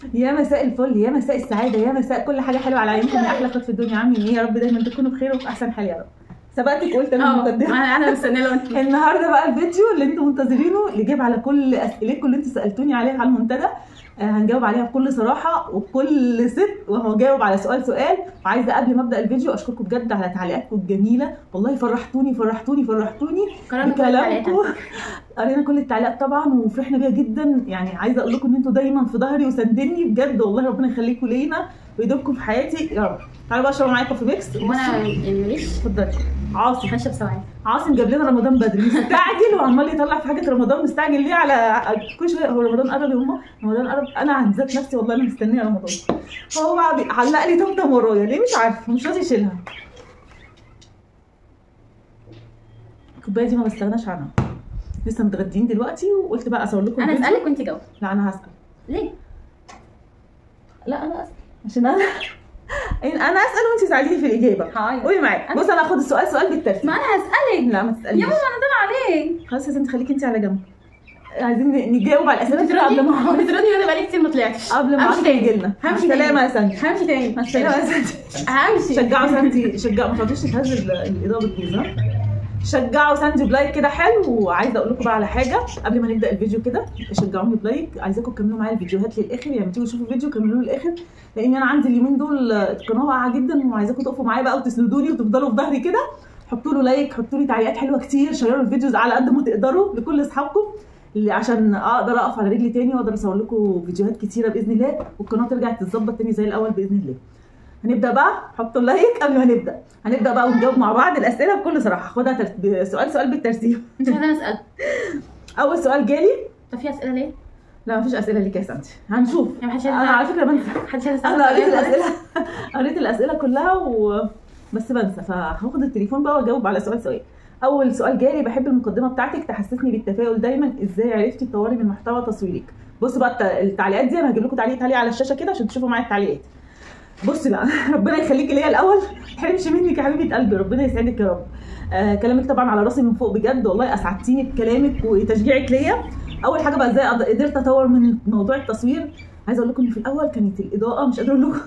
يا مساء الفل يا مساء السعاده يا مساء كل حاجه حلوه على عينكم يا احلى اخوات في الدنيا عاملين ايه يا رب دايما تكونوا بخير وفي احسن حال يا رب سبقتك قلت انا اه المقدمه انا انا مستنيه لو انت النهارده بقى الفيديو اللي انتم منتظرينه اللي جايب على كل اسئلتكم اللي انتم سالتوني عليها على المنتدى آه، هنجاوب عليها بكل صراحه وبكل صدق وهجاوب على سؤال سؤال وعايزه قبل ما ابدا الفيديو اشكركم بجد على تعليقاتكم الجميله والله فرحتوني فرحتوني فرحتوني قررنا كل التعليقات بكلامكم قرينا كل التعليقات طبعا وفرحنا بيها جدا يعني عايزه اقول لكم ان انتوا دايما في ظهري وساندني بجد والله ربنا يخليكم لينا ويدومكم في حياتي يا رب تعالوا بقى اشرب معايا كوفي ميكس وانا يعني ماليش اتفضلي عاصم هشرب ثواني عاصم جاب لنا رمضان بدري مستعجل وعمال يطلع في حاجه رمضان مستعجل ليه على كل شويه هو رمضان قرب يا ماما رمضان قرب انا عن ذات نفسي والله انا مستنيه رمضان هو بقى بي- علق لي طمطم ورايا ليه مش عارفه مش راضي يشيلها الكوبايه دي ما بستغناش عنها لسه متغدين دلوقتي وقلت بقى اصور لكم انا الفيديو. اسالك وانت جاوب لا انا هسال ليه؟ لا انا اسال عشان انا انا اسال وانت تساعديني في الاجابه هاي قولي معايا بص انا هاخد السؤال سؤال بالترتيب ما انا هسالك لا ما يا تسالنيش ماما انا طالعه عليك خلاص يا ستي خليكي انت على جنب عايزين نجاوب على الاسئله كده قبل ما بتردي وانا بقالي كتير ما طلعتش قبل ما همشي عصر تاني يجي لنا مع همشي السلامه تاني يا سندي همشي تاني مع السلامه يا سندي همشي شجعوا سندي شجعوا ما تقعدوش تهز ال- الاضاءه بتبوظ ها شجعوا ساندي بلايك كده حلو وعايزه اقول لكم بقى على حاجه قبل ما نبدا الفيديو كده شجعوني بلايك عايزاكم تكملوا معايا الفيديوهات للاخر يعني تيجوا تشوفوا الفيديو كملوه للاخر لان انا عندي اليومين دول القناه واقعه جدا وعايزاكم تقفوا معايا بقى وتسندوني وتفضلوا في ظهري كده حطوا له لايك حطوا لي تعليقات حلوه كتير شيروا الفيديوز على قد ما تقدروا لكل اصحابكم اللي عشان اقدر اقف على رجلي تاني واقدر اصور لكم فيديوهات كتيره باذن الله والقناه ترجع تتظبط تاني زي الاول باذن الله هنبدا بقى حطوا اللايك قبل ما نبدا هنبدا بقى ونجاوب مع بعض الاسئله بكل صراحه خدها ترتيب سؤال سؤال بالترتيب مش عايزه انا اسال اول سؤال جالي طب في اسئله ليه؟ لا مفيش اسئله ليك يا سنتي هنشوف يعني محدش انا عايز على فكره بنسى محدش عايز يسال انا قريت سؤال؟ الاسئله قريت الاسئله كلها و... بس بنسى فهاخد التليفون بقى واجاوب على سؤال سؤال اول سؤال جالي بحب المقدمه بتاعتك تحسسني بالتفاؤل دايما ازاي عرفتي تطوري من محتوى تصويرك بصوا بقى الت- التعليقات دي انا هجيب لكم تعليق تعليق على الشاشه كده عشان تشوفوا معايا التعليقات بصي بقى ربنا يخليكي ليا الاول ما تحرمش منك يا حبيبه قلبي ربنا يسعدك يا رب آه كلامك طبعا على راسي من فوق بجد والله اسعدتيني بكلامك وتشجيعك ليا اول حاجه بقى ازاي أقدر- قدرت اطور من موضوع التصوير عايزه اقول لكم ان في الاول كانت الاضاءه مش قادره اقول لكم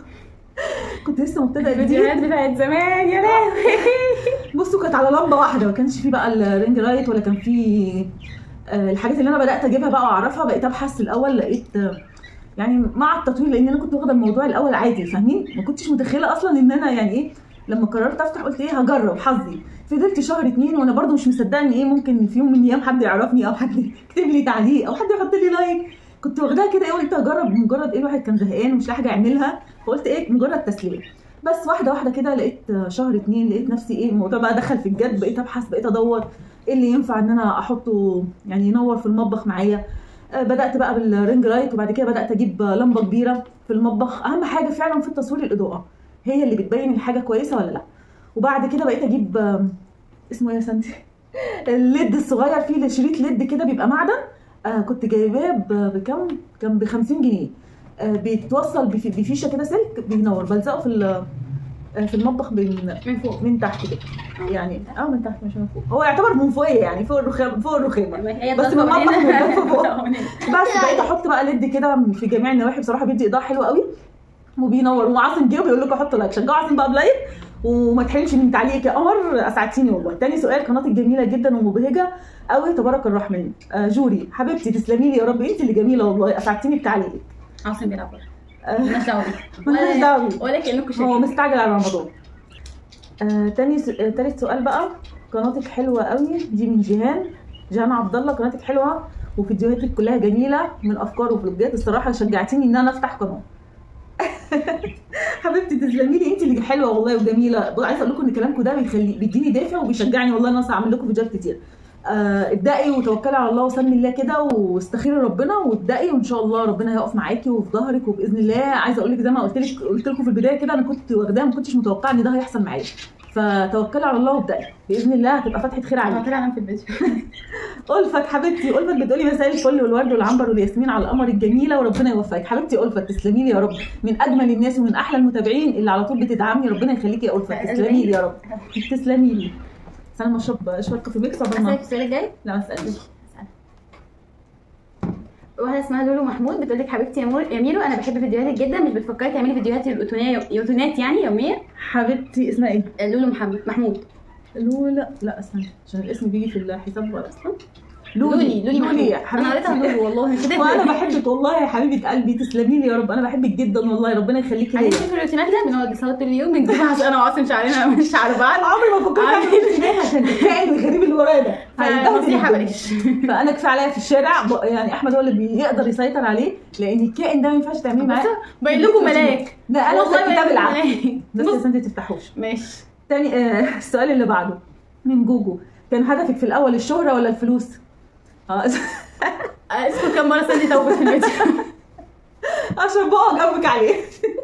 كنت لسه مبتدئه جديد الفيديوهات بتاعت زمان يا لهوي بصوا كانت على لمبه واحده ما كانش في بقى الرينج لايت ولا كان في آه، الحاجات اللي انا بدات اجيبها بقى واعرفها بقيت ابحث الاول لقيت آه، يعني مع التطوير لان انا كنت واخده الموضوع الاول عادي فاهمين ما كنتش متخيله اصلا ان انا يعني ايه لما قررت افتح قلت ايه هجرب حظي فضلت شهر اتنين وانا برضو مش مصدقه ان ايه ممكن في يوم من الايام حد يعرفني او حد يكتب لي تعليق او حد يحط لي لايك كنت واخداها كده ايه قلت اجرب مجرد ايه الواحد كان زهقان ومش لاقي حاجه يعملها فقلت ايه مجرد تسليه بس واحده واحده كده لقيت شهر اتنين لقيت نفسي ايه الموضوع بقى دخل في الجد بقيت ابحث بقيت ادور ايه اللي ينفع ان انا احطه يعني ينور في المطبخ معايا آه، بدات بقى بالرينج لايت وبعد كده بدات اجيب لمبه كبيره في المطبخ اهم حاجه فعلا في التصوير الاضاءه هي اللي بتبين الحاجه كويسه ولا لا وبعد كده بقيت اجيب آم، اسمه ايه يا سندي الليد الصغير فيه شريط ليد كده بيبقى معدن آه كنت جايباه ب- بكام كان ب 50 جنيه آه بيتوصل بفي- بفيشه كده سلك بينور بلزقه في ال- آه، في المطبخ من من فوق من تحت كده يعني اه من تحت مش من فوق هو يعتبر من فوقيه يعني فوق الرخام فوق الرخامه هي بس الضلمة من المطبخ من هنا. من فوق. من هنا. بس بقيت احط بقى ليد كده في جميع النواحي بصراحه بيدي اضاءه حلوه قوي وبينور وعاصم جه وبيقول لكم احط لايك شجعوا عاصم بقى بلايك وما تحرمش من تعليقك يا قمر اسعدتيني والله تاني سؤال قناتك جميله جدا ومبهجه قوي تبارك الرحمن آه جوري حبيبتي تسلمي لي يا رب انت اللي جميله والله اسعدتيني بتعليقك عاصم بيلعب بره آه مالناش دعوه بيه. مالناش دعوه بيه. ولا كانكم هو شايفين مستعجل على رمضان آه تاني س... آه تالت سؤال بقى قناتك حلوه قوي دي من جيهان جيهان عبد الله قناتك حلوه وفيديوهاتك كلها جميله من افكار وفلوجات الصراحه شجعتيني ان انا افتح قناه حبيبتي تسلمي لي انت اللي حلوه والله وجميله عايزه اقول لكم ان كلامكم ده بيخلي بيديني دافع وبيشجعني والله ان انا اعمل لكم فيديوهات كتير آه ابدأي وتوكلي على الله وسمي الله كده واستخيري ربنا وابدأي وان شاء الله ربنا هيقف معاكي وفي ظهرك وباذن الله عايزه اقول لك زي ما قلت لك قلت لكم في البدايه كده انا كنت واخداها ما كنتش متوقعه ان ده هيحصل معايا فتوكلي على الله وابدأي باذن الله هتبقى فتحه خير انا عليك طلع انام في الفيديو ألفت حبيبتي ألفت بتقولي مساء الفل والورد والعنبر والياسمين على القمر الجميله وربنا يوفقك حبيبتي ألفت تسلمي لي يا رب من اجمل الناس ومن احلى المتابعين اللي على طول بتدعمني ربنا يخليكي يا ألفت تسلمي لي يا رب تسلمي لي بس انا ما اشرب اشرب كوفي ميكس عقبال ما اسالك السؤال الجاي لا ما اسالنيش واحده اسمها لولو محمود بتقول لك حبيبتي يا, مور... يا ميرو انا بحب فيديوهاتك جدا مش بتفكري تعملي فيديوهات يوتيونيه يوتيونات يعني يوميا حبيبتي اسمها ايه لولو محمد محمود لولا لا استنى عشان الاسم بيجي في الحساب اصلا لولي لولي محمود يا انا قريتها حبيبتي لولو والله كده وانا بحبك والله يا حبيبه قلبي تسلمي لي يا رب انا بحبك جدا والله ربنا يخليكي عايزين ليا نشوف الروتينات ده بنقعد نصلي طول اليوم بنجيبها عشان انا وعاصم شعرنا مش على بعض عمري ما فكرت اعمل عامل- روتينات عشان الكائن الغريب اللي ورايا ده هيبهدل فنصيحه الدنيا. بلاش فانا كفايه عليا في الشارع ب- يعني احمد هو اللي بيقدر يسيطر عليه لان الكائن ده ما ينفعش تعملي معاه بصوا، باين لكم ملاك لا انا والله والله باين كتاب لكم العافيه ملاك. بس بص. يا سندي تفتحوش ماشي تاني آه السؤال اللي بعده من جوجو كان هدفك في الاول الشهره ولا الفلوس؟ اه اسكت كم مره سندي توبت في الفيديو عشان بقى جنبك عليه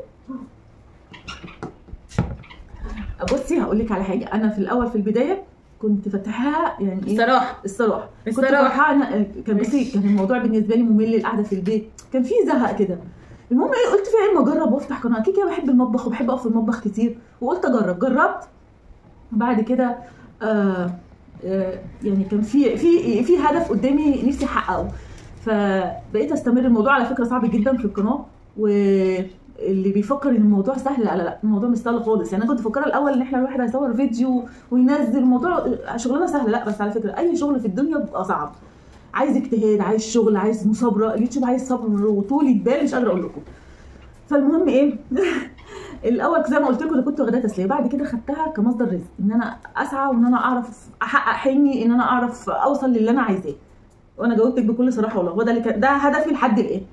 بصي هقول لك على حاجه انا في الاول في البدايه كنت فاتحاها يعني ايه الصراحه الصراحه كنت الصراحة. فرحانه كان بصي كان الموضوع بالنسبه لي ممل القعده في البيت كان في زهق كده المهم ايه قلت فيها ايه ما اجرب وافتح قناه اكيد كده بحب المطبخ وبحب اقف في المطبخ كتير وقلت اجرب جربت بعد كده آه آه يعني كان في في في هدف قدامي نفسي احققه فبقيت استمر الموضوع على فكره صعب جدا في القناه واللي بيفكر ان الموضوع سهل لا لا لا الموضوع مش سهل خالص يعني انا كنت فاكره الاول ان احنا الواحد هيصور فيديو وينزل الموضوع شغلانه سهله لا بس على فكره اي شغل في الدنيا بيبقى صعب عايز اجتهاد عايز شغل عايز مثابره اليوتيوب عايز صبر وطولة بال مش قادره اقول لكم فالمهم ايه الاول زي ما قلت لكم انا كنت واخداها تسليه بعد كده خدتها كمصدر رزق ان انا اسعى وان انا اعرف احقق حلمي ان انا اعرف اوصل للي انا عايزاه وانا جاوبتك بكل صراحه والله هو ده اللي كان ده هدفي لحد الان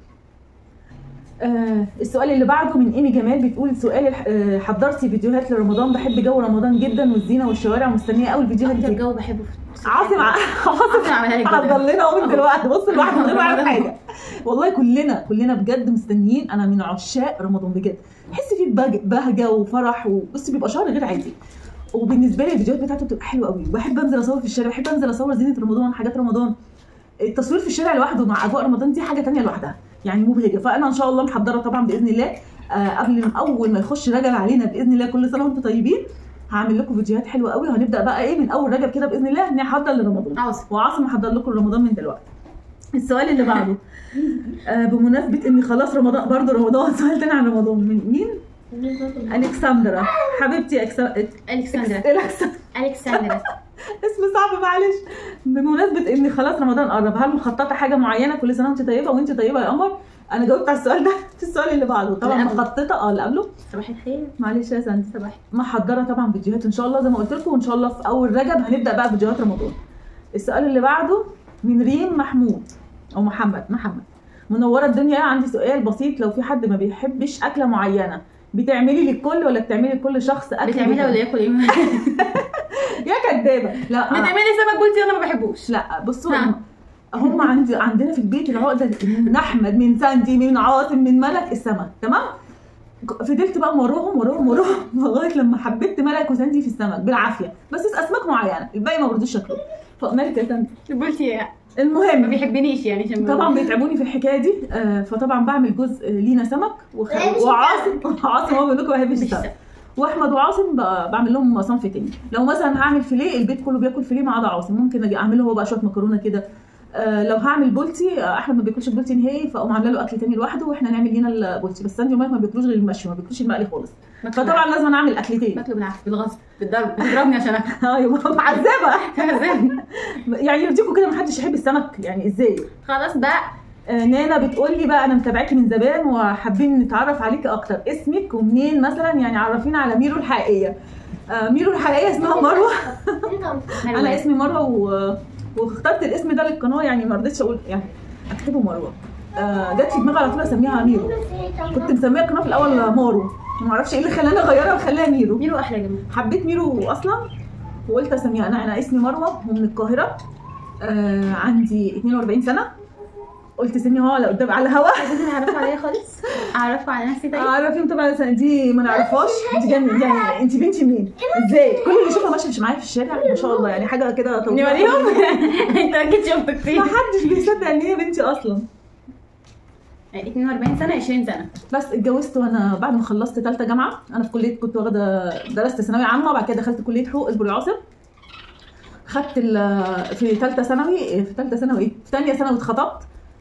آه السؤال اللي بعده من ايمي جمال بتقول سؤال الح- آه حضرتي فيديوهات لرمضان بحب جو رمضان جدا والزينه والشوارع مستنيه قوي الفيديوهات اكتر دي جو بحبه في عاصم ع- عاصم عملها لك حضر بدري. لنا اهو من دلوقتي بص الواحد من غير ما يعرف حاجه والله كلنا كلنا بجد مستنيين انا من عشاق رمضان بجد تحس فيه بهج- بهجه وفرح وبص بيبقى شهر غير عادي وبالنسبه لي الفيديوهات بتاعته بتبقى حلوه قوي بحب انزل اصور في الشارع بحب انزل اصور زينه رمضان حاجات رمضان التصوير في الشارع لوحده مع اجواء رمضان دي حاجه تانية لوحدها يعني مبهجه فانا ان شاء الله محضره طبعا باذن الله آه قبل ما- اول ما يخش رجب علينا باذن الله كل سنه وانتم طيبين هعمل لكم فيديوهات حلوه قوي وهنبدا بقى ايه من اول رجب كده باذن الله نحضر لرمضان عاصم وعاصم محضر لكم رمضان من دلوقتي السؤال اللي بعده آه بمناسبه ان خلاص رمضان برضه رمضان سؤال تاني عن رمضان من مين؟ الكسندرا حبيبتي أكس- الكسندرا الكسندرا الكسندرا اسم صعب معلش بمناسبه ان خلاص رمضان قرب هل مخططه حاجه معينه كل سنه وانت طيبه وانت طيبه يا قمر انا جاوبت على السؤال ده في السؤال اللي بعده طبعا اللي قبله. مخططه اه اللي قبله صباح الخير معلش يا سندي صباح محضره طبعا فيديوهات ان شاء الله زي ما قلت لكم وان شاء الله في اول رجب هنبدا بقى فيديوهات رمضان السؤال اللي بعده من ريم محمود او محمد محمد منوره الدنيا عندي سؤال بسيط لو في حد ما بيحبش اكله معينه بتعملي للكل ولا بتعملي لكل شخص اكل بتعملها ولا بيحبه؟ ياكل ايه يا كدابه لا أنا- بتعملي سمك بولتي انا ما بحبوش لا بصوا ها. هم عندي عندنا في البيت العقده من احمد من ساندي من عاصم من ملك السمك تمام فضلت بقى وراهم وراهم وراهم لغايه لما حبيت ملك وساندي في السمك بالعافيه بس اسماك معينه الباقي ما برضوش شكله فمالك يا ساندي بولتي ما المهم بيحبنيش يعني عشان ما- طبعا بيتعبوني في الحكايه دي آه، فطبعا بعمل جزء لينا سمك وخ... وعاصم عاصم هو بيقول لكم ما بيحبش مش السمك واحمد وعاصم ب- بعمل لهم صنف تاني لو مثلا هعمل فيليه البيت كله بياكل فيليه ما عدا عاصم ممكن اجي اعمل له هو بقى شويه مكرونه كده آه لو هعمل بولتي آه احمد ما بياكلش البولتي نهائي فاقوم عامله له اكل تاني لوحده واحنا نعمل لينا البولتي بس ساندي ومالك ما بياكلوش غير المشوي ما بياكلوش المقلي خالص باكله فطبعا لازم اعمل اكلتين باكله بالعافيه بالغصب بالضرب بتضربني عشان اكل ايوه معذبه ازاي يعني يرضيكوا كده محدش يحب السمك يعني ازاي خلاص بقى آه، نانا بتقول لي بقى انا متابعاكي من زمان وحابين نتعرف عليكي اكتر اسمك ومنين مثلا يعني عرفينا على ميرو الحقيقيه آه، ميرو الحقيقيه اسمها مروه انا اسمي مروه و... واخترت الاسم ده للقناه يعني ما رضيتش اقول يعني اكتبه مروه آه، جت في دماغي على طول اسميها ميرو كنت مسميه القناه في الاول مارو ما اعرفش ايه اللي خلاني اغيرها وخليها ميرو ميرو احلى يا جماعه حبيت ميرو اصلا وقلت اسميها انا انا اسمي مروه ومن القاهره آه عندي 42 سنه قلت سني هو على قدام على الهوا عايزين تعرفوا عليا خالص اعرفوا على نفسي طيب اعرفي طبعا سنة دي ما نعرفهاش دي جنة يعني انت بنتي مين ازاي كل اللي يشوفها ماشيه معايا في الشارع ما شاء الله يعني حاجه كده طويله نوريهم انت اكيد شفت كتير ما حدش بيصدق ان هي بنتي اصلا 42 سنه 20 سنه بس اتجوزت وانا بعد ما خلصت ثالثه جامعه انا في كليه كنت واخده درست ثانويه عامه وبعد كده دخلت كليه حقوق البري عاصم خدت ال- في ثالثه ثانوي في ثالثه ثانوي ايه في ثانيه ثانوي اتخطبت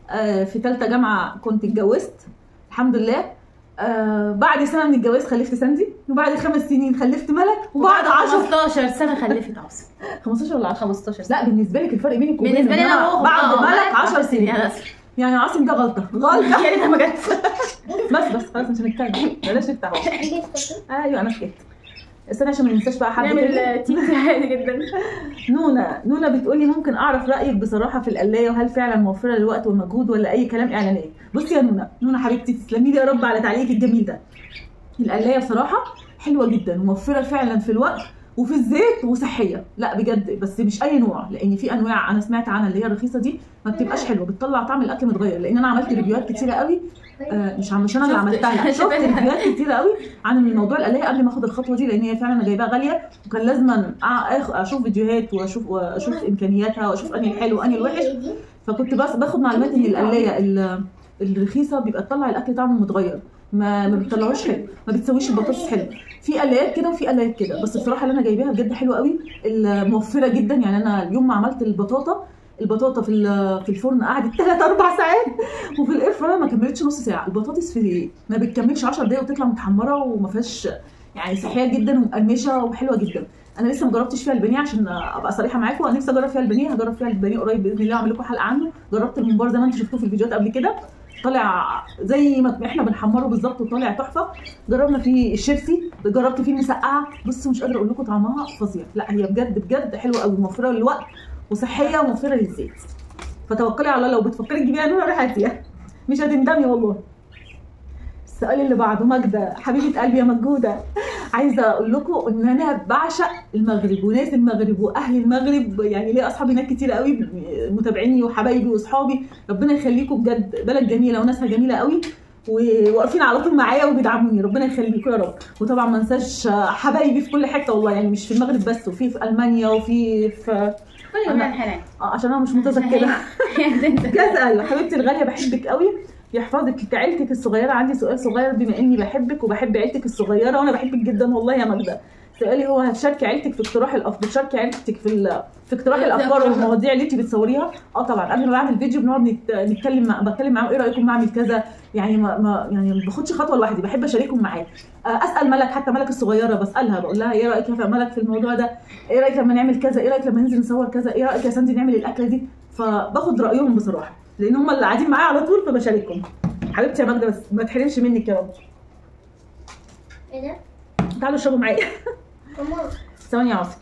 آه في ثالثه جامعه كنت اتجوزت الحمد لله آه بعد سنه من الجواز خلفت ساندي وبعد خمس سنين خلفت ملك وبعد 10 15 سنه خلفت عاصم 15 ولا 10 15 سنه لا بالنسبه لك الفرق بينك وبينه بالنسبه لي إن انا هو بعد آه، ملك 10 سنين انا اسف يعني عاصم ده غلطه غلطه يا ريتها ما جت بس بس خلاص مش هنتكلم بلاش نفتح اهو. ايوه انا سكت استنى عشان ما ننساش بقى حد تاني. نعمل تيم عادي جدا نونا نونا بتقولي ممكن اعرف رايك بصراحه في القلايه وهل فعلا موفره للوقت والمجهود ولا اي كلام اعلانات بصي يا نونا نونا حبيبتي تسلمي لي يا رب على تعليقك الجميل ده القلايه بصراحه حلوه جدا وموفره فعلا في الوقت وفي الزيت وصحيه لا بجد بس مش اي نوع لان في انواع انا سمعت عنها اللي هي الرخيصه دي ما بتبقاش حلوه بتطلع طعم الاكل متغير لان انا عملت ريفيوهات كتيره قوي آه مش عم مش انا اللي شفت- عملتها لا، شفت شفت- ريفيوهات كتيره قوي عن الموضوع القلايه قبل ما اخد الخطوه دي لان هي فعلا انا جايباها غاليه وكان لازم اشوف فيديوهات واشوف واشوف امكانياتها واشوف انهي الحلو وانهي الوحش فكنت بس باخد معلومات ان القلايه ال- الرخيصه بيبقى تطلع الاكل طعمه متغير ما ما بتطلعوش حلو ما بتسويش البطاطس حلو في قلايات كده وفي قلايات كده بس بصراحه اللي انا جايباها بجد حلوه قوي موفره جدا يعني انا اليوم ما عملت البطاطا البطاطا في ال- في الفرن قعدت 3 4 ساعات وفي الاير فراير ما كملتش نص ساعه البطاطس في ما بتكملش 10 دقايق وتطلع متحمره وما فيهاش يعني صحيه جدا ومقرمشه وحلوه جدا انا لسه ما جربتش فيها البانيه عشان ابقى صريحه معاكم انا نفسي اجرب فيها البانيه هجرب فيها البانيه قريب باذن الله اعمل لكم حلقه عنه جربت الممبار زي ما انتم شفتوه في الفيديوهات قبل كده طالع زي ما احنا بنحمره بالظبط وطالع تحفه جربنا فيه الشيبسي جربت فيه المسقعه بصوا مش قادره اقول لكم طعمها فظيع لا هي بجد بجد حلوه قوي موفره للوقت وصحيه وموفره للزيت فتوكلي على الله لو بتفكري تجيبيها نوع روحي هاتيها مش هتندمي والله السؤال اللي بعده ماجدة حبيبة قلبي يا مجودة عايزة أقول لكم إن أنا بعشق المغرب وناس المغرب وأهل المغرب يعني ليا أصحابي هناك كتير قوي متابعيني وحبايبي وأصحابي ربنا يخليكم بجد بلد جميلة وناسها جميلة قوي وواقفين على طول معايا وبيدعموني ربنا يخليكم يا رب وطبعا ما انساش حبايبي في كل حته والله يعني مش في المغرب بس وفي في المانيا وفي في كل يوم حلال اه عشان انا مش متذكره كذا ايوه حبيبتي الغاليه بحبك قوي يحفظك عيلتك الصغيره عندي سؤال صغير بما اني بحبك وبحب عيلتك الصغيره وانا بحبك جدا والله يا ماجده سؤالي هو هتشاركي عيلتك في اقتراح الافكار بتشاركي عيلتك في ال... في اقتراح الافكار والمواضيع اللي انت بتصوريها اه طبعا قبل ما بعمل فيديو بنقعد نت... نتكلم مع... بتكلم معاهم ايه رايكم ما اعمل كذا يعني ما... ما يعني ما باخدش خطوه لوحدي بحب اشاركهم معايا آه، اسال ملك حتى ملك الصغيره بسالها بقول لها ايه رايك يا ملك في الموضوع ده ايه رايك لما نعمل كذا ايه رايك لما ننزل نصور كذا ايه رايك يا ساندي نعمل الاكله دي فباخد رايهم بصراحه لان هم اللي قاعدين معايا على طول فبشاركهم حبيبتي يا ماجده بس ما تحرمش منك يا رب ايه ده؟ تعالوا اشربوا معايا ماما ثواني يا عاصم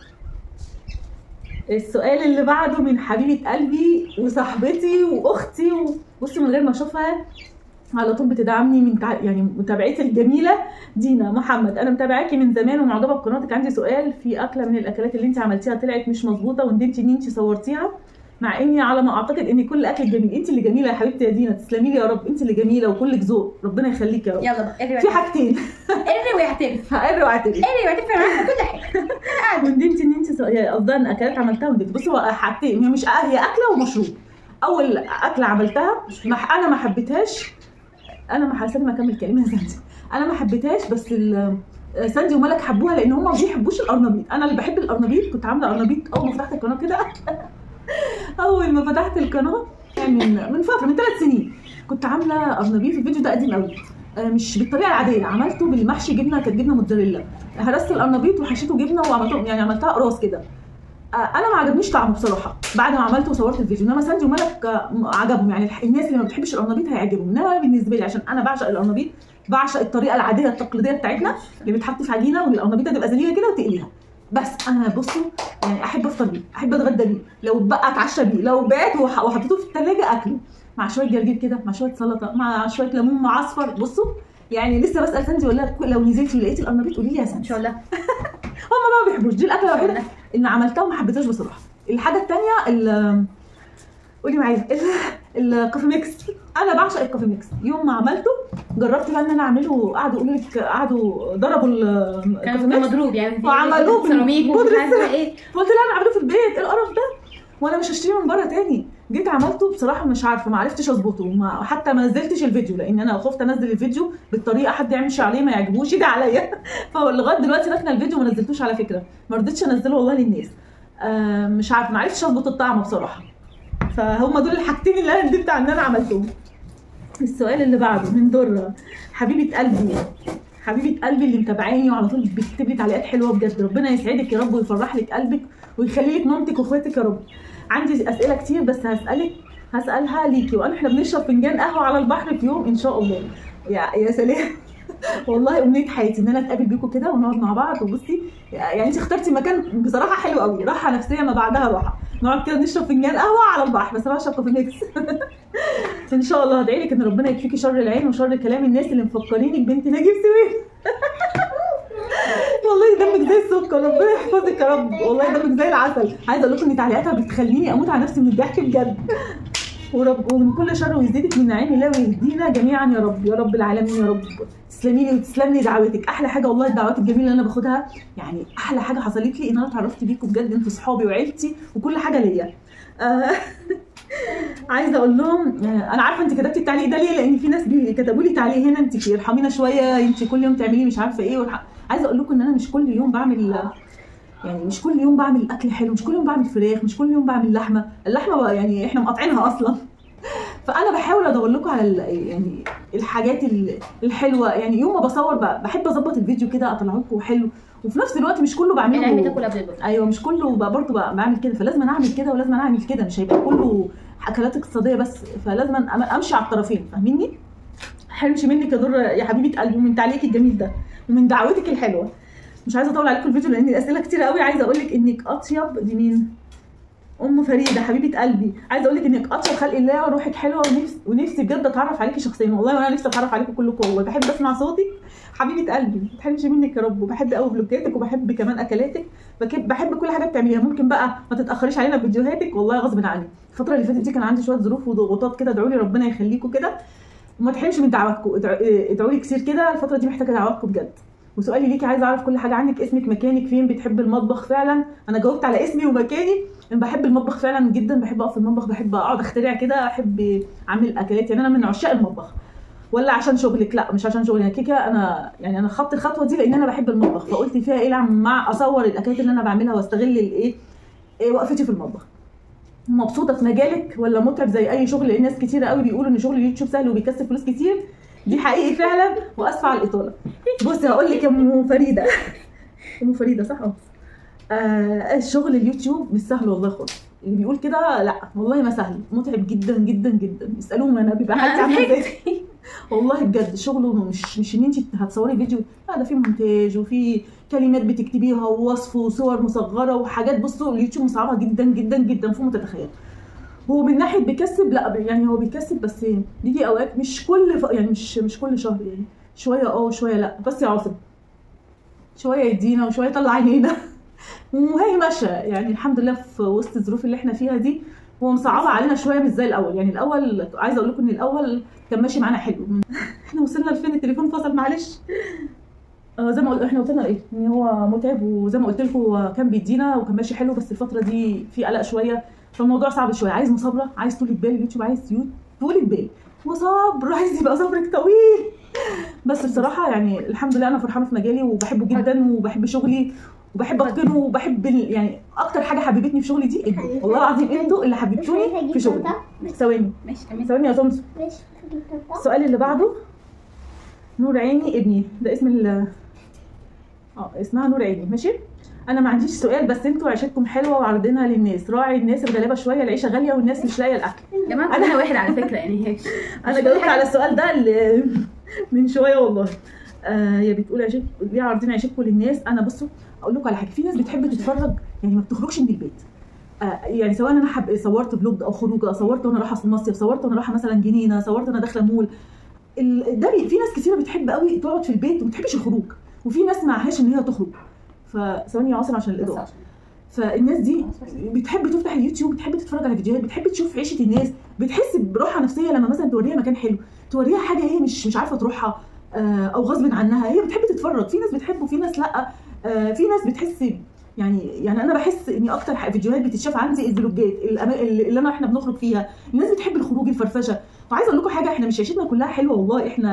السؤال اللي بعده من حبيبه قلبي وصاحبتي واختي وبصي من غير ما اشوفها على طول بتدعمني من تع... يعني متابعتي الجميله دينا محمد انا متابعاكي من زمان ومعجبه بقناتك عندي سؤال في اكله من الاكلات اللي انت عملتيها طلعت مش مظبوطه وندمتي ان انت صورتيها مع اني على ما اعتقد ان كل اكل جميل انت اللي جميله يا حبيبتي يا دينا تسلمي لي يا رب انت اللي جميله وكلك ذوق ربنا يخليك يا رب يلا بقى اري في حاجتين اري واعترف هقري واعترف اري واعترف معاك كل حاجه وندمتي ان انت قصدها ان اكلات عملتها وندمتي بصي هو حاجتين هي مش هي اكله ومشروب اول اكله عملتها ما انا ما حبيتهاش انا ما حاسه ما اكمل كلامي يا ساندي انا ما حبيتهاش بس ال- ساندي وملك حبوها لان هم ما بيحبوش القرنبيط انا اللي بحب القرنبيط كنت عامله قرنبيط اول ما فتحت القناه كده اول ما فتحت القناه يعني من من فتره من ثلاث سنين كنت عامله قرنبيط الفيديو ده قديم قوي آه، مش بالطريقه العاديه عملته بالمحشي جبنه كانت جبنه موتزاريلا هرست القرنبيط وحشيته جبنه وعملته يعني عملتها قراص كده آه، انا ما عجبنيش طعمه بصراحه بعد ما عملته وصورت الفيديو انما ساندي وملك آه، عجبهم يعني الح- الناس اللي ما بتحبش القرنبيط هيعجبهم انما بالنسبه لي عشان انا بعشق القرنبيط بعشق الطريقه العاديه التقليديه بتاعتنا اللي بتحط في عجينه والقرنبيطه تبقى زليله كده وتقليها بس انا بصوا يعني احب افطر بيه احب اتغدى بيه لو بقى اتعشى بيه لو بات وح- وحطيته في الثلاجه اكله مع شويه جرجير كده مع شويه سلطه مع شويه ليمون معصفر بصوا يعني لسه بسال ساندي ولا لها لو نزلتي ولقيتي القرنبيط قولي لي يا ان ساندي شاء الله هم ما بيحبوش دي الاكله الوحيده اللي عملتها وما حبيتهاش بصراحه الحاجه الثانيه ال قولي معايا ال- الكوفي ميكس انا بعشق الكوفي ميكس يوم ما عملته جربت بقى ان انا اعمله قعدوا يقولوا لك قعدوا ضربوا ال- كان الكوفي ميكس مضروب يعني في وعملوه بال- سيراميك ومش بودرة عارفه ايه فقلت لها انا اعمله في البيت ايه القرف ده وانا مش هشتريه من بره تاني جيت عملته بصراحه مش عارفه ما عرفتش اظبطه ما حتى ما نزلتش الفيديو لان انا خفت انزل الفيديو بالطريقه حد يعملش عليه ما يعجبوش يجي عليا فلغايه دلوقتي ركنا الفيديو ما نزلتوش على فكره ما رضيتش انزله والله للناس آه مش عارفه ما عرفتش اظبط الطعم بصراحه فهم دول الحاجتين اللي انا ندمت على ان انا عملتهم السؤال اللي بعده من دره حبيبه قلبي حبيبه قلبي اللي متابعاني وعلى طول بتكتب لي تعليقات حلوه بجد ربنا يسعدك يا رب ويفرح لك قلبك ويخلي لك مامتك واخواتك يا رب عندي اسئله كتير بس هسالك هسالها ليكي وانا احنا بنشرب فنجان قهوه على البحر في يوم ان شاء الله يا يا سلام والله امنيه حياتي ان انا اتقابل بيكم كده ونقعد مع بعض وبصي يعني انت اخترتي مكان بصراحه حلو قوي راحه نفسيه ما بعدها راحه نقعد كده نشرب فنجان قهوه على البحر بس انا بشرب كوفي ميكس ان شاء الله هدعي لك ان ربنا يكفيكي شر العين وشر كلام الناس اللي مفكرينك بنت نجيب سويد والله دمك زي السكر ربنا يحفظك يا رب والله دمك زي العسل عايزه اقول لكم ان تعليقاتها بتخليني اموت على نفسي من الضحك بجد ورب ومن كل شر ويزيدك من نعيم الله ويهدينا جميعا يا رب يا رب العالمين يا رب تسلمي لي وتسلم لي دعوتك احلى حاجه والله الدعوات الجميله اللي انا باخدها يعني احلى حاجه حصلت لي ان انا اتعرفت بيكم بجد انتوا صحابي وعيلتي وكل حاجه ليا آه، عايزه اقول لهم آه، انا عارفه انت كتبتي التعليق ده ليه لان في ناس بي- كتبوا لي تعليق هنا انت ارحمينا شويه انت كل يوم تعملي مش عارفه ايه والح... عايزه اقول لكم ان انا مش كل يوم بعمل يعني مش كل يوم بعمل اكل حلو مش كل يوم بعمل فراخ مش كل يوم بعمل لحمه اللحمه بقى يعني احنا مقاطعينها اصلا فانا بحاول ادور لكم على ال- يعني الحاجات ال- الحلوه يعني يوم ما بصور بقى بحب اظبط الفيديو كده اطلعه لكم حلو وفي نفس الوقت مش كله بعمله العلم تاكل قبل البطل ايوه مش كله بقى برضه بقى بعمل كده فلازم أنا اعمل كده ولازم أنا اعمل كده مش هيبقى كله اكلات اقتصاديه بس فلازم أنا امشي على الطرفين فاهميني؟ حلمش منك يا دره يا حبيبه قلبي ومن تعليقك الجميل ده ومن دعوتك الحلوه مش عايزه اطول عليكم الفيديو لان الاسئله كتير قوي عايزه اقول لك انك اطيب دي مين؟ ام فريده حبيبه قلبي عايزه اقول لك انك اطيب خلق الله وروحك حلوه ونفسي ونفسي بجد اتعرف عليكي شخصيا والله وانا نفسي اتعرف عليكم كلكم والله بحب اسمع صوتك حبيبه قلبي ما تحرمش منك يا رب وبحب قوي فلوجاتك وبحب كمان اكلاتك بحب بحب كل حاجه بتعمليها ممكن بقى ما تتاخريش علينا في فيديوهاتك والله غصب عني الفتره اللي فاتت دي كان عندي شويه ظروف وضغوطات كده ادعوا لي ربنا يخليكم كده وما تحرمش من دعواتكم ادعوا ادعوا لي كتير كده الفتره دي محتاجه دعواتكم بجد وسؤالي ليكي عايزه اعرف كل حاجه عنك اسمك مكانك فين بتحب المطبخ فعلا انا جاوبت على اسمي ومكاني انا بحب المطبخ فعلا جدا بحب اقف في المطبخ بحب اقعد اخترع كده احب اعمل اكلات يعني انا من عشاق المطبخ ولا عشان شغلك لا مش عشان شغلي انا كيكه انا يعني انا خدت الخطوه دي لان انا بحب المطبخ فقلت فيها ايه لعب مع اصور الاكلات اللي انا بعملها واستغل الايه إيه وقفتي في المطبخ مبسوطه في مجالك ولا متعب زي اي شغل لان ناس كتيره قوي بيقولوا ان شغل اليوتيوب سهل وبيكسب فلوس كتير دي حقيقي فعلا واسفه على الاطاله بصي هقول لك يا ام فريده ام فريده صح اه آه، الشغل اليوتيوب مش سهل والله خالص اللي بيقول كده لا والله ما سهل متعب جدا جدا جدا اسالوهم انا بيبقى حالتي عامله ازاي والله بجد شغله مش مش ان انت هتصوري فيديو لا ده في مونتاج وفي كلمات بتكتبيها ووصف وصور مصغره وحاجات بصوا اليوتيوب مصعبه جدا جدا جدا فوق ما تتخيل هو من ناحيه بيكسب لا يعني هو بيكسب بس بيجي اوقات مش كل ف... يعني مش مش كل شهر يعني شويه اه وشويه لا بس يا عاصم شويه يدينا وشويه يطلع عينينا وهي ماشيه يعني الحمد لله في وسط الظروف اللي احنا فيها دي هو مصعبه علينا شويه مش زي الاول يعني الاول عايزه اقول لكم ان الاول كان ماشي معانا حلو احنا وصلنا لفين التليفون فصل معلش آه زي ما قلت احنا وصلنا لايه ان هو متعب وزي ما قلت لكم هو كان بيدينا وكان ماشي حلو بس الفتره دي في قلق شويه فالموضوع صعب شويه عايز مثابره عايز طولة بال اليوتيوب عايز يوت طولة بال وصبر عايز يبقى صبرك طويل بس بصراحه يعني الحمد لله انا فرحانه في مجالي وبحبه جدا وبحب شغلي وبحب اتقنه وبحب ال- يعني اكتر حاجه حببتني في شغلي دي انتوا والله العظيم انتوا اللي حببتوني في شغلي ثواني ماشي كمل ثواني يا سمسم ماشي السؤال اللي بعده نور عيني ابني ده اسم ال اه اسمها نور عيني ماشي انا ما عنديش سؤال بس انتوا عيشتكم حلوه وعارضينها للناس راعي الناس الغلابه شويه العيشه غاليه والناس مش لاقيه الاكل يا جماعه كلنا واحد على فكره يعني هيك انا جاوبت على السؤال ده اللي من شويه والله آه هي بتقول عيشت ليه عارضين عيشتكم للناس انا بصوا اقول لكم على حاجه في ناس بتحب تتفرج يعني ما بتخرجش من البيت آه يعني سواء انا حب صورت فلوج او خروجه صورت وانا رايحه المصيف صورت وانا رايحه مثلا جنينه صورت وانا داخله مول ال- ده بي- في ناس كتيره بتحب قوي تقعد في البيت وما بتحبش الخروج وفي ناس معهاش ان هي تخرج فثواني يا عاصم عشان الاضاءه فالناس دي بتحب تفتح اليوتيوب بتحب تتفرج على فيديوهات بتحب تشوف عيشه الناس بتحس براحه نفسيه لما مثلا توريها مكان حلو توريها حاجه هي مش مش عارفه تروحها آه، او غصب عنها هي بتحب تتفرج في ناس بتحب وفي ناس لا آه، في ناس بتحس يعني يعني انا بحس ان اكتر ح- فيديوهات بتتشاف عندي الفلوجات الأما- اللي انا احنا بنخرج فيها الناس بتحب الخروج الفرفشه وعايزه اقول لكم حاجه احنا مش عيشتنا كلها حلوه والله احنا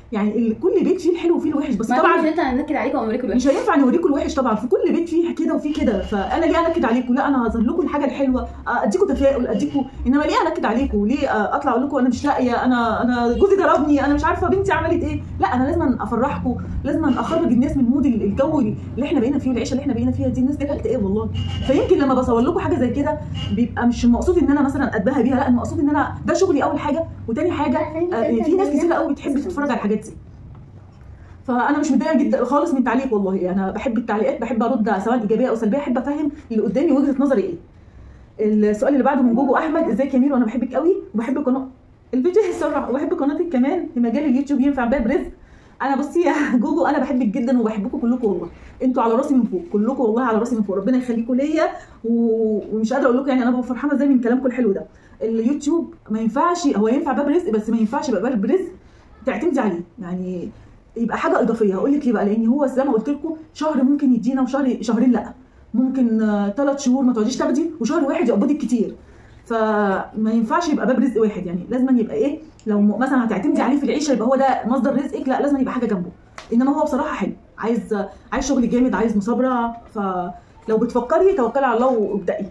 يعني ال- كل بيت فيه الحلو وفيه الوحش بس ما طبعا طبعا مش انت ننكد عليكم او نوريكم الوحش مش هينفع نوريكم الوحش طبعا في كل بيت فيه كده وفيه كده فانا ليه انكد عليكم لا انا هظهر لكم الحاجه الحلوه اديكم تفاؤل اديكم انما ليه انكد عليكم ليه اطلع اقول لكم انا مش لاقيه انا انا جوزي ضربني انا مش عارفه بنتي عملت ايه لا انا لازم افرحكم لازم اخرج الناس من مود الجو اللي احنا بقينا فيه والعيشه اللي احنا بقينا فيها دي الناس جالها اكتئاب والله فيمكن لما بصور لكم حاجه زي كده بيبقى مش المقصود ان انا مثلا اتباهى بيها لا المقصود ان انا ده شغلي اول حاجه وتاني حاجه آه، في ناس كتير قوي بتحب تتفرج على الحاجات دي فانا مش متضايقه جدا خالص من تعليق والله انا بحب التعليقات بحب ارد سواء ايجابيه او سلبيه احب افهم اللي قدامي وجهه نظري ايه السؤال اللي بعده من جوجو احمد ازيك يا ميرو انا بحبك قوي وبحب قناه الفيديو الصراحه وبحب قناتك كمان في مجال اليوتيوب ينفع باب رزق انا بصي يا جوجو انا بحبك جدا وبحبكم كلكم والله انتوا على راسي من فوق كلكم والله على راسي من فوق ربنا يخليكم ليا و- ومش قادره اقول لكم يعني انا ببقى فرحانه ازاي من كلامكم الحلو ده اليوتيوب ما ينفعش هو ينفع باب رزق بس ما ينفعش يبقى باب رزق تعتمدي عليه يعني يبقى حاجه اضافيه هقول لك ليه بقى لان هو زي ما قلت لكم شهر ممكن يدينا وشهر شهرين لا ممكن ثلاث شهور ما تقعديش تاخدي وشهر واحد يقبضك كتير فما ينفعش يبقى باب رزق واحد يعني لازم يبقى ايه لو م- مثلا هتعتمدي عليه في العيشه يبقى هو ده مصدر رزقك لا لازم يبقى حاجه جنبه انما هو بصراحه حلو عايز عايز شغل جامد عايز مثابره فلو بتفكري توكلي على الله وابدأي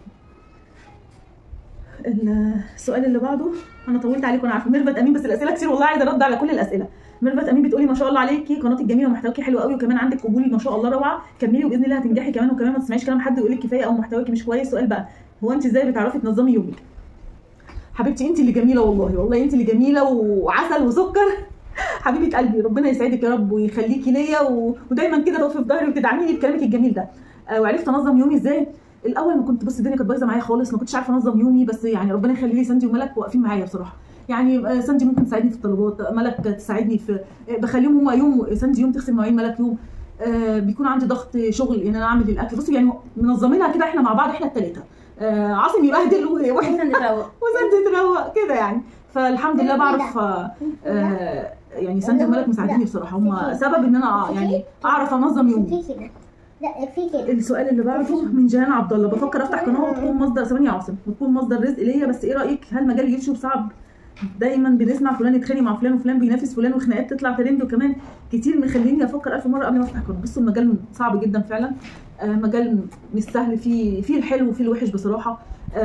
السؤال اللي بعده انا طولت عليكم انا عارفه ميرفت امين بس الاسئله كتير والله عايزه ارد على كل الاسئله ميرفت امين بتقولي ما شاء الله عليكي قناتك جميله ومحتواكي حلو قوي وكمان عندك قبول ما شاء الله روعه كملي وباذن الله هتنجحي كمان وكمان ما تسمعيش كلام حد يقول لك كفايه او محتواكي مش كويس سؤال بقى هو انت ازاي بتعرفي تنظمي يومك حبيبتي انت اللي جميله والله والله انت اللي جميله وعسل وسكر حبيبه قلبي ربنا يسعدك يا رب ويخليكي ليا و... ودايما كده تقفي في ظهري وتدعميني بكلامك الجميل ده آه، وعرفت انظم يومي ازاي الاول ما كنت بص الدنيا كانت بايظه معايا خالص ما كنتش عارفه انظم يومي بس يعني ربنا يخلي لي ساندي وملك واقفين معايا بصراحه يعني آه، ساندي ممكن تساعدني في الطلبات ملك تساعدني في آه، بخليهم هما يوم ساندي يوم تغسل مواعين ملك يوم آه بيكون عندي ضغط شغل ان انا اعمل الاكل بصوا يعني منظمينها كده احنا مع بعض احنا الثلاثه آه عاصم يبهدل واحنا احنا نتروق وساندي تروق كده يعني فالحمد لله بعرف آه آه، يعني ساندي وملك مساعديني بصراحه هم سبب ان انا يعني اعرف انظم يومي في كده لا في كده السؤال اللي بعده من جيهان عبد الله بفكر افتح قناه وتكون مصدر ثواني يا عاصم وتكون مصدر رزق ليا بس ايه رايك هل مجال اليوتيوب صعب دايما بنسمع فلان يتخانق مع فلان وفلان بينافس فلان وخناقات تطلع ترند وكمان كتير مخليني افكر الف مره قبل ما افتح قناه بصوا المجال صعب جدا فعلا آه مجال مش سهل فيه فيه الحلو وفيه الوحش بصراحه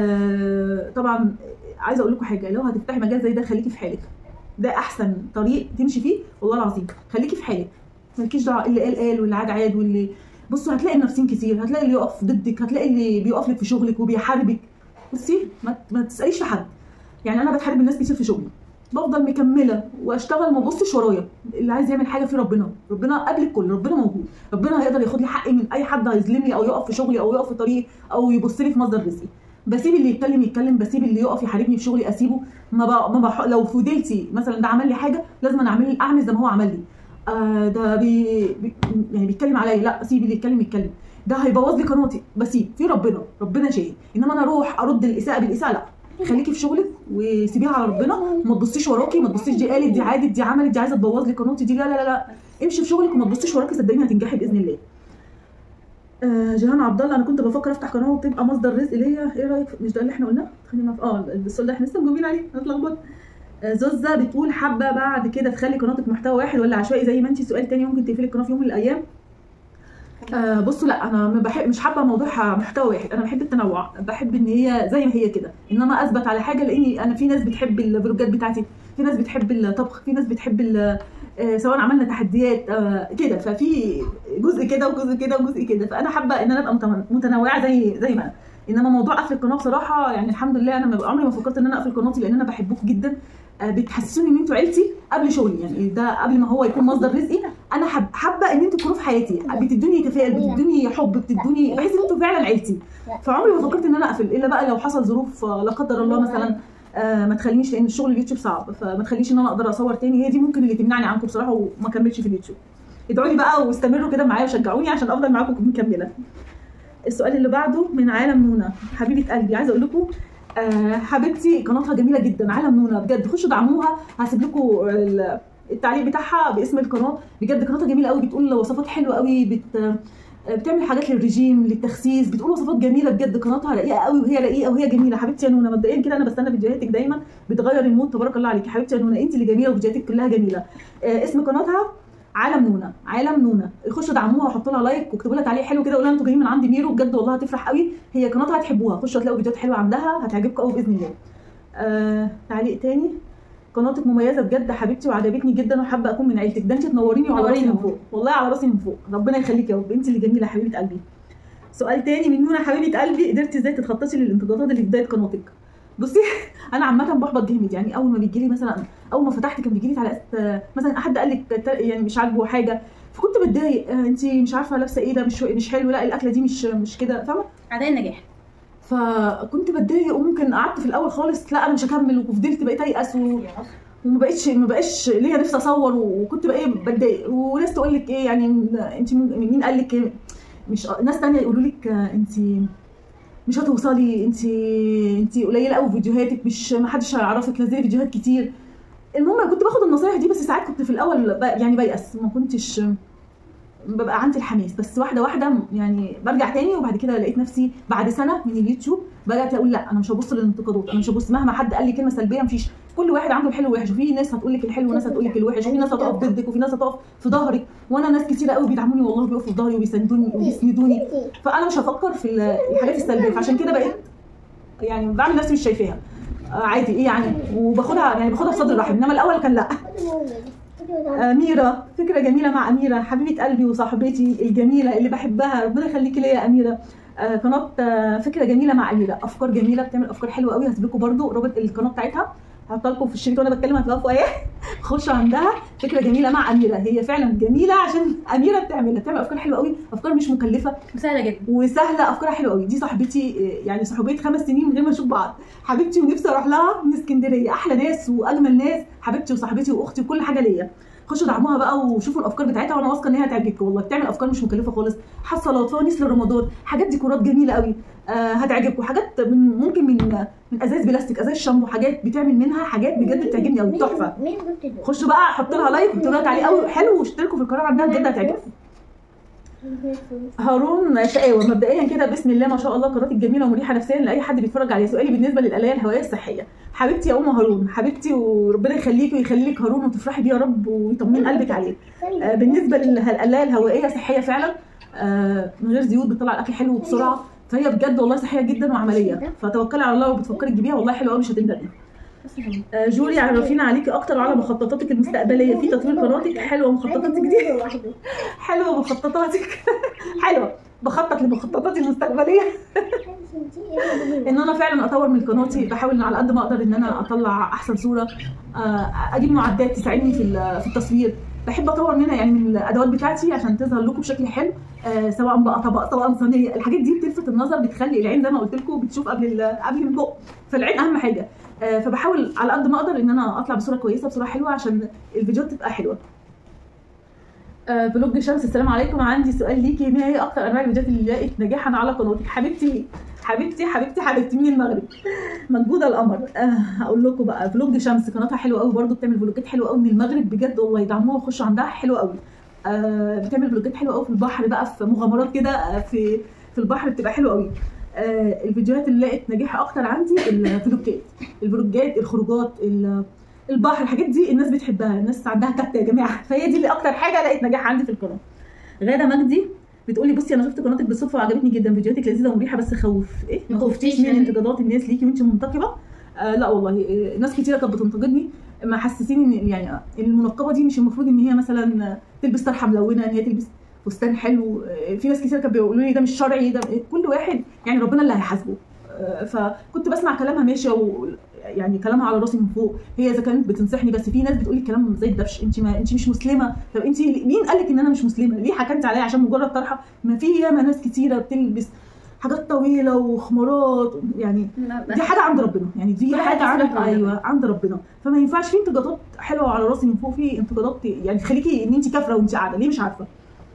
آه طبعا عايزه اقول لكم حاجه لو هتفتحي مجال زي ده خليكي في حالك ده احسن طريق تمشي فيه والله العظيم خليكي في حالك مالكيش دعوه اللي قال قال واللي عاد عاد واللي بصوا هتلاقي منافسين كتير هتلاقي اللي يقف ضدك هتلاقي اللي بيقف لك في شغلك وبيحاربك بصي ما, ما تساليش في حد يعني انا بتحارب الناس كتير في شغلي بفضل مكمله واشتغل ما ابصش ورايا اللي عايز يعمل حاجه في ربنا ربنا قبل الكل ربنا موجود ربنا هيقدر ياخد لي حقي من اي حد هيظلمني او يقف في شغلي او يقف في طريقي او يبص لي في مصدر رزقي بسيب اللي يتكلم يتكلم بسيب اللي يقف يحاربني في شغلي اسيبه ما بق... ما بح... لو فضلتي مثلا ده عمل لي حاجه لازم انا اعمل اعمل زي ما هو عمل لي آه ده بي... بي... يعني بيتكلم عليا لا اسيب اللي يتكلم يتكلم ده هيبوظ لي قناتي بسيب في ربنا ربنا شايل انما انا اروح ارد الاساءه بالاساءه لا خليكي في شغلك وسيبيها على ربنا وما تبصيش وراكي ما تبصيش دي قالت دي عادت دي عملت دي عايزه تبوظ لي قناتي دي لا لا لا, لا. امشي في شغلك وما تبصيش وراكي صدقيني هتنجحي باذن الله آه جيهان عبد الله انا كنت بفكر افتح قناه وتبقى مصدر رزق ليا ايه رايك مش ده اللي احنا قلناه خلينا في اه السؤال ده احنا لسه مجاوبين عليه انا اتلخبطت آه، زوزة بتقول حابه بعد كده تخلي قناتك محتوى واحد ولا عشوائي زي ما انت سؤال تاني ممكن تقفلي القناه في يوم من الايام آه بصوا لا انا ما بحب مش حابه موضوع محتوى واحد انا بحب التنوع بحب ان هي زي ما هي كده انما اثبت على حاجه لاني انا في ناس بتحب الفلوجات بتاعتي في ناس بتحب الطبخ في ناس بتحب ال- آه، سواء عملنا تحديات آه، كده ففي جزء كده وجزء كده وجزء كده فانا حابه ان انا ابقى متم- متنوعه زي زي ما انا انما موضوع قفل القناه بصراحه يعني الحمد لله انا ما- عمري ما فكرت ان انا اقفل قناتي لان انا بحبكم جدا آه، بتحسسوني ان انتوا عيلتي قبل شغلي يعني ده قبل ما هو يكون مصدر رزقي انا حب حابه ان انتوا تكونوا في حياتي بتدوني تفاؤل بتدوني حب بتدوني بحس ان انتوا فعلا عيلتي فعمري ما فكرت ان انا اقفل الا بقى لو حصل ظروف آه، لا قدر الله مثلا آه، ما تخلينيش لان الشغل اليوتيوب صعب فما تخليش ان انا اقدر اصور تاني هي دي ممكن اللي تمنعني عنكم بصراحه وما اكملش في اليوتيوب ادعوا لي بقى واستمروا كده معايا وشجعوني عشان افضل معاكم مكمله السؤال اللي بعده من عالم نونا حبيبه قلبي عايزه اقول لكم آه حبيبتي قناتها جميله جدا عالم نونا بجد خشوا دعموها هسيب لكم ال- التعليق بتاعها باسم القناه بجد قناتها جميله قوي بتقول وصفات حلوه قوي بت آه، بتعمل حاجات للرجيم للتخسيس بتقول وصفات جميله بجد قناتها رقيقه قوي وهي رقيقه وهي جميله حبيبتي يا نونا مبدئيا كده انا بستنى فيديوهاتك دايما بتغير المود تبارك الله عليكي حبيبتي يا نونا انت اللي جميله وفيديوهاتك كلها جميله آه، اسم قناتها عالم نونا عالم نونا خشوا دعموها وحطوا لها لايك واكتبوا لها تعليق حلو كده قولوا لها انتوا جايين من عند ميرو بجد والله هتفرح قوي هي قناتها هتحبوها خشوا هتلاقوا فيديوهات حلوه عندها هتعجبكم قوي باذن الله آه تعليق تاني قناتك مميزه بجد حبيبتي وعجبتني جدا وحابه اكون من عيلتك ده انت تنوريني وعلى راسي من نورينا. فوق والله على راسي من فوق ربنا يخليك يا رب انت اللي جميله حبيبه قلبي سؤال تاني من نونا حبيبه قلبي قدرتي ازاي تتخططي للانتقادات اللي في بدايه قناتك بصي انا عامه بحبط جامد يعني اول ما بيجي لي مثلا اول ما فتحت كان بيجي لي تعليقات آه، مثلا حد قال لك ت- يعني مش عاجبه حاجه فكنت بتضايق آه، انت مش عارفه لابسه ايه ده مش مش حلو لا الاكله دي مش مش كده فاهمه اعداء النجاح فكنت بتضايق وممكن قعدت في الاول خالص لا انا مش هكمل وفضلت بقيت ايأس و... وما بقتش ما بقاش ليا نفسي اصور وكنت بقى ايه بتضايق وناس تقول لك ايه يعني انت مين قال لك إيه؟ مش ناس تانية يقولوا لك انت مش هتوصلي انت انت قليله قوي في فيديوهاتك مش ما حدش هيعرفك نزلي فيديوهات كتير المهم أنا كنت باخد النصايح دي بس ساعات كنت في الاول ب- يعني بيأس ما كنتش ببقى عندي الحماس بس واحده واحده يعني برجع تاني وبعد كده لقيت نفسي بعد سنه من اليوتيوب بدات اقول لا انا مش هبص للانتقادات انا مش هبص مهما حد قال لي كلمه سلبيه مفيش كل واحد عنده الحلو والوحش وفي ناس هتقول لك الحلو وناس هتقول لك الوحش وفي ناس هتقف ضدك وفي ناس هتقف في ظهرك وانا ناس كتيره قوي بيدعموني والله بيقفوا في ظهري وبيساندوني وبيسندوني فانا مش هفكر في ال- الحاجات السلبيه فعشان كده بقيت يعني بعمل نفسي مش شايفاها آه، عادي ايه يعني وباخدها يعني باخدها بصدر رحب انما الاول كان لا أميرة فكرة جميلة مع أميرة حبيبة قلبي وصاحبتي الجميلة اللي بحبها ربنا يخليكي ليا يا أميرة آه، قناة آه، فكرة جميلة مع أميرة أفكار جميلة بتعمل أفكار حلوة قوي هسيب لكم برضو رابط القناة بتاعتها هحطها لكم في الشريط وانا بتكلم هتلاقوها فوقيه خشوا عندها فكره جميله مع اميره هي فعلا جميله عشان اميره بتعملها بتعمل افكار حلوه قوي افكار مش مكلفه وسهله جدا وسهله افكارها حلوه قوي دي صاحبتي آه، يعني صحوبيه خمس سنين من غير ما نشوف بعض حبيبتي ونفسي اروح لها من اسكندريه احلى ناس واجمل ناس حبيبتي وصاحبتي واختي وكل حاجه ليا خشوا دعموها بقى وشوفوا الافكار بتاعتها وانا واثقه ان هي هتعجبكم والله بتعمل افكار مش مكلفه خالص حصلات فوانيس لرمضان حاجات ديكورات جميله قوي آه هتعجبكم حاجات من ممكن من من ازاز بلاستيك ازاز شامبو حاجات بتعمل منها حاجات بجد بتعجبني قوي تحفه مين قلت دول؟ خشوا بقى حطوا لها لايك واكتبوا لها تعليق قوي حلو واشتركوا في القناه عندها بجد هتعجبكم هارون شقاوة مبدئيا كده بسم الله ما شاء الله قناتك جميله ومريحه نفسيا لاي حد بيتفرج عليها سؤالي بالنسبه للقلايه الهوائيه الصحيه حبيبتي يا ام هارون حبيبتي وربنا يخليكي ويخلي لك هارون وتفرحي بيه يا رب ويطمن قلبك عليه آه، بالنسبه للقلايه الهوائيه صحيه فعلا آه، من غير زيوت بتطلع الاكل حلو وبسرعه فهي بجد والله صحيه جدا وعمليه فتوكلي على الله وبتفكري تجيبيها والله حلوه قوي مش هتندمي آه، جولي عرفينا عليكي اكتر على مخططاتك المستقبليه في تطوير قناتك حلوه مخططاتك دي لوحده حلوه مخططاتك حلوه بخطط لمخططاتي المستقبليه ان انا فعلا اطور من قناتي بحاول على قد ما اقدر ان انا اطلع احسن صوره آه، اجيب معدات تساعدني في ال- في التصوير بحب اطور منها يعني من الادوات بتاعتي عشان تظهر لكم بشكل حلو آه، سواء بقى طبق سواء صينيه الحاجات دي بتلفت النظر بتخلي العين زي ما قلت لكم بتشوف قبل ال- قبل البق فالعين اهم حاجه آه، فبحاول على قد ما اقدر ان انا اطلع بصوره كويسه بصوره حلوه عشان الفيديوهات تبقى حلوه آه، فلوج شمس السلام عليكم عندي سؤال ليكي ما هي اكتر انواع الفيديوهات اللي لقيت نجاحا على قناتك حبيبتي حبيبتي حبيبتي حبيبتي من المغرب مجهوده القمر آه هقول لكم بقى فلوج شمس قناتها حلوه قوي برضو بتعمل فلوجات حلوه قوي من المغرب بجد والله يدعموها وخشوا عندها حلوه قوي آه بتعمل فلوجات حلوه قوي في البحر بقى في مغامرات كده آه، في في البحر بتبقى حلوه قوي آه الفيديوهات اللي لقيت نجاح اكتر عندي الفلوجات الفلوجات الخروجات ال- البحر الحاجات دي الناس بتحبها الناس عندها كبت يا جماعه فهي دي اللي اكتر حاجه لقيت نجاح عندي في القناه غاده مجدي بتقولي بصي انا شفت قناتك بالصدفه وعجبتني جدا فيديوهاتك لذيذه ومريحه بس خوف ايه ما ما خفتيش خفتيش من من- انتقادات الناس ليكي وانت منتقبه آه لا والله آه، ناس كتيره كانت بتنتقدني ما حسسيني ان يعني آه، المنقبه دي مش المفروض ان هي مثلا آه، تلبس طرحه ملونه ان هي تلبس فستان حلو آه، في ناس كتير كانوا بيقولوا لي ده مش شرعي ده كل واحد يعني ربنا اللي هيحاسبه آه، فكنت بسمع كلامها ماشيه و يعني كلامها على راسي من فوق هي اذا كانت بتنصحني بس في ناس بتقول لي كلام زي الدبش انت ما انت مش مسلمه طب انت مين قال لك ان انا مش مسلمه ليه حكمت عليا عشان مجرد طرحه ما في ياما ناس كتيره بتلبس حاجات طويله وخمارات يعني دي حاجه عند ربنا يعني دي كل حاجة حاجه عند تسلم عند ايوه عند ربنا فما ينفعش في انتقادات حلوه على راسي من فوق في انتقادات يعني تخليكي ان انت كافره وانت قاعده ليه مش عارفه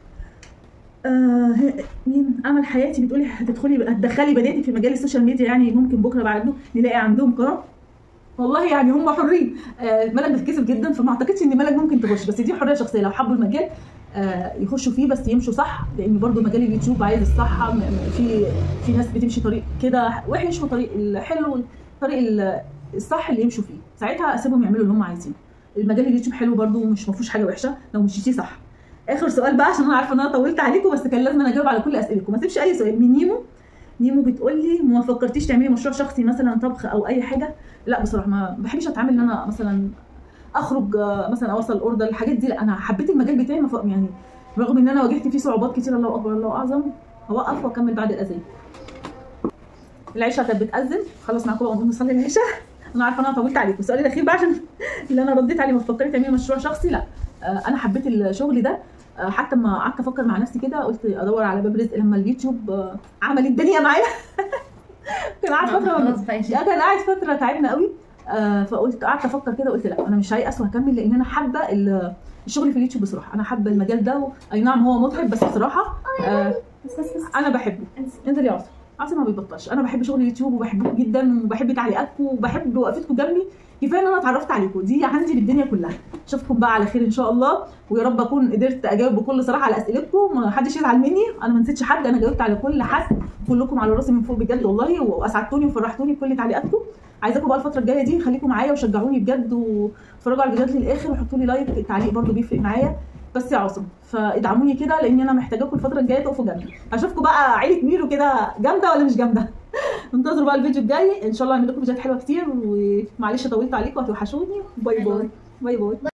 آه مين امل حياتي بتقولي هتدخلي هتدخلي بناتك في مجال السوشيال ميديا يعني ممكن بكره بعده نلاقي عندهم قناه والله يعني هم حرين آه ملك بتتكسف جدا فما اعتقدش ان ملك ممكن تخش بس دي حريه شخصيه لو حبوا المجال آه، يخشوا فيه بس يمشوا صح لان برضو مجال اليوتيوب عايز الصح م- م- في في ناس بتمشي طريق كده وحش وطريق الحلو طريق ال- الصح اللي يمشوا فيه ساعتها اسيبهم يعملوا اللي هم عايزينه المجال اليوتيوب حلو برضو ومش ما فيهوش حاجه وحشه لو مشيتيه صح اخر سؤال بقى عشان انا عارفه ان انا طولت عليكم بس كان لازم انا اجاوب على كل اسئلتكم ما تسيبش اي سؤال من نيمو نيمو بتقول لي ما فكرتيش تعملي مشروع شخصي مثلا طبخ او اي حاجه لا بصراحه ما بحبش اتعامل ان انا مثلا اخرج آه، مثلا اوصل اوردر الحاجات دي لا انا حبيت المجال بتاعي ما ف- يعني رغم ان انا واجهت فيه صعوبات كتير الله اكبر الله اعظم اوقف واكمل بعد الاذان العشاء كانت بتاذن خلاص معاكم بقى ونقوم نصلي العشاء انا عارفه ان انا طولت عليكم السؤال الاخير بقى عشان اللي انا رديت عليه ما فكرت تعملي مشروع شخصي لا آه، انا حبيت الشغل ده آه، حتى ما قعدت افكر مع نفسي كده قلت ادور على باب رزق لما اليوتيوب آه، عمل الدنيا معايا كان قاعد فتره خلاص بقى لا كان قاعد فتره تعبنا قوي آه فقلت قعدت افكر كده قلت لا انا مش هيأس وهكمل لان انا حابه ال- الشغل في اليوتيوب بصراحه انا حابه المجال ده و... اي نعم هو متعب بس بصراحه آه بس بس بس انا بحبه انزل يا عاصم عاصم ما بيبطلش انا بحب شغل اليوتيوب وبحبه جدا وبحب تعليقاتكم وبحب وقفتكم جنبي كفايه ان انا اتعرفت عليكم دي عندي بالدنيا كلها اشوفكم بقى على خير ان شاء الله ويا رب اكون قدرت اجاوب بكل صراحه على اسئلتكم ما حدش يزعل مني انا ما نسيتش حد انا جاوبت على كل حد كلكم على راسي من فوق بجد والله واسعدتوني وفرحتوني بكل تعليقاتكم عايزاكم بقى الفتره الجايه دي خليكم معايا وشجعوني بجد واتفرجوا على الفيديوهات للاخر وحطوا لي لايك التعليق برده بيفرق معايا بس يا عاصم فادعموني كده لان انا محتاجاكم الفتره الجايه تقفوا جنبي هشوفكم بقى عيله ميرو كده جامده ولا مش جامده انتظروا بقى الفيديو الجاي ان شاء الله هعمل لكم فيديوهات حلوه كتير ومعلش طولت عليكم هتوحشوني باي باي باي باي